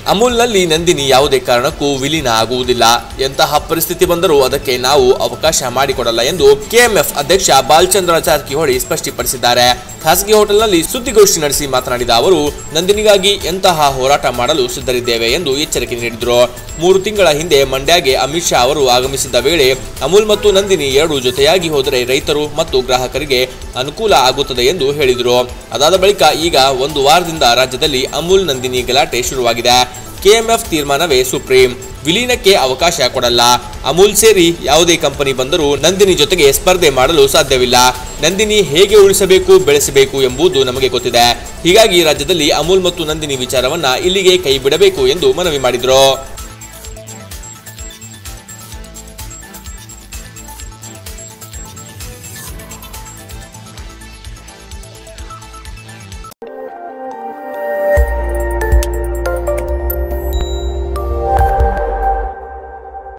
ಅಮೂಲ್ನಲ್ಲಿ ನಂದಿನಿ ಯಾವುದೇ ಕಾರಣಕ್ಕೂ ವಿಲೀನ ಆಗುವುದಿಲ್ಲ ಎಂತಹ ಪರಿಸ್ಥಿತಿ ಬಂದರೂ ಅದಕ್ಕೆ ನಾವು ಅವಕಾಶ ಮಾಡಿಕೊಡಲ್ಲ ಎಂದು ಕೆಎಂಎಫ್ ಅಧ್ಯಕ್ಷ ಬಾಲಚಂದ್ರ ಜಾರಕಿಹೊಳಿ ಸ್ಪಷ್ಟಪಡಿಸಿದ್ದಾರೆ ಖಾಸಗಿ ಹೋಟೆಲ್ನಲ್ಲಿ ಸುದ್ದಿಗೋಷ್ಠಿ ನಡೆಸಿ ಮಾತನಾಡಿದ ಅವರು ನಂದಿನಿಗಾಗಿ ಎಂತಹ ಹೋರಾಟ ಮಾಡಲು ಸಿದ್ಧರಿದ್ದೇವೆ ಎಂದು ಎಚ್ಚರಿಕೆ ನೀಡಿದರು ಮೂರು ತಿಂಗಳ ಹಿಂದೆ ಮಂಡ್ಯಗೆ ಅಮಿತ್ ಶಾ ಅವರು ಆಗಮಿಸಿದ್ದ ವೇಳೆ ಅಮೂಲ್ ಮತ್ತು ನಂದಿನಿ ಎರಡು ಜೊತೆಯಾಗಿ ಹೋದರೆ ರೈತರು ಮತ್ತು ಗ್ರಾಹಕರಿಗೆ ಅನುಕೂಲ ಆಗುತ್ತದೆ ಎಂದು ಹೇಳಿದರು ಅದಾದ ಬಳಿಕ ಈಗ ಒಂದು ವಾರದಿಂದ ರಾಜ್ಯದಲ್ಲಿ ಅಮೂಲ್ ನಂದಿನಿ ಗಲಾಟೆ ಶುರುವಾಗಿದೆ ಕೆಎಂಎಫ್ ತೀರ್ಮಾನವೇ ಸುಪ್ರೀಂ ವಿಲೀನಕ್ಕೆ ಅವಕಾಶ ಕೊಡಲ್ಲ ಅಮೂಲ್ ಸೇರಿ ಯಾವುದೇ ಕಂಪನಿ ಬಂದರೂ ನಂದಿನಿ ಜೊತೆಗೆ ಸ್ಪರ್ಧೆ ಮಾಡಲು ಸಾಧ್ಯವಿಲ್ಲ ನಂದಿನಿ ಹೇಗೆ ಉಳಿಸಬೇಕು ಬೆಳೆಸಬೇಕು ಎಂಬುದು ನಮಗೆ ಗೊತ್ತಿದೆ ಹೀಗಾಗಿ ರಾಜ್ಯದಲ್ಲಿ ಅಮೂಲ್ ಮತ್ತು ನಂದಿನಿ ವಿಚಾರವನ್ನ ಇಲ್ಲಿಗೆ ಕೈ ಬಿಡಬೇಕು ಎಂದು ಮನವಿ ಮಾಡಿದರು